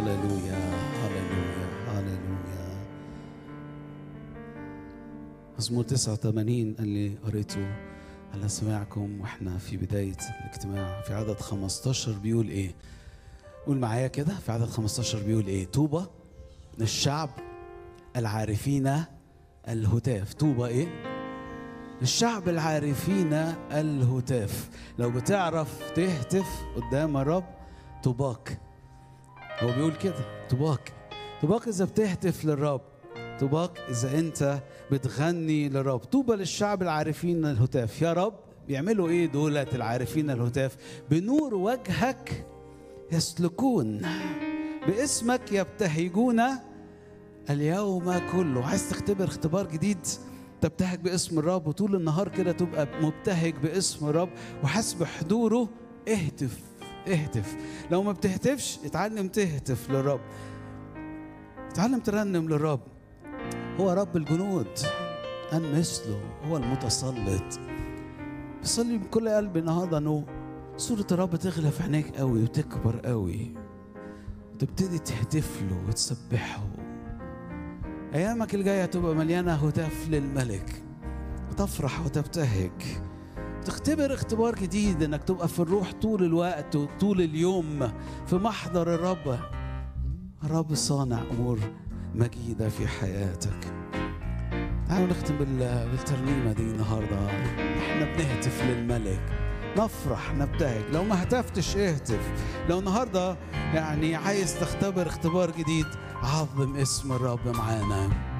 هللويا هللويا هللويا مزمور 89 اللي قريته على سماعكم واحنا في بداية الاجتماع في عدد 15 بيقول ايه قول معايا كده في عدد 15 بيقول ايه طوبى للشعب العارفين الهتاف طوبى ايه الشعب العارفين الهتاف لو بتعرف تهتف قدام الرب طوباك هو بيقول كده طوباك طوباك اذا بتهتف للرب طوباك اذا انت بتغني للرب طوبى للشعب العارفين الهتاف يا رب بيعملوا ايه دولت العارفين الهتاف بنور وجهك يسلكون باسمك يبتهجون اليوم كله عايز تختبر اختبار جديد تبتهج باسم الرب وطول النهار كده تبقى مبتهج باسم الرب وحاسس بحضوره اهتف اهتف لو ما بتهتفش اتعلم تهتف للرب اتعلم ترنم للرب هو رب الجنود أن مثله هو المتسلط بصلي بكل قلبي النهارده انه صورة الرب تغلى في عينيك قوي وتكبر قوي وتبتدي تهتف له وتسبحه ايامك الجايه تبقى مليانه هتاف للملك وتفرح وتبتهج تختبر اختبار جديد انك تبقى في الروح طول الوقت وطول اليوم في محضر الرب الرب صانع امور مجيده في حياتك تعالوا نختم بال- بالترنيمه دي النهارده احنا بنهتف للملك نفرح نبتهج لو ما هتفتش اهتف لو النهارده يعني عايز تختبر اختبار جديد عظم اسم الرب معانا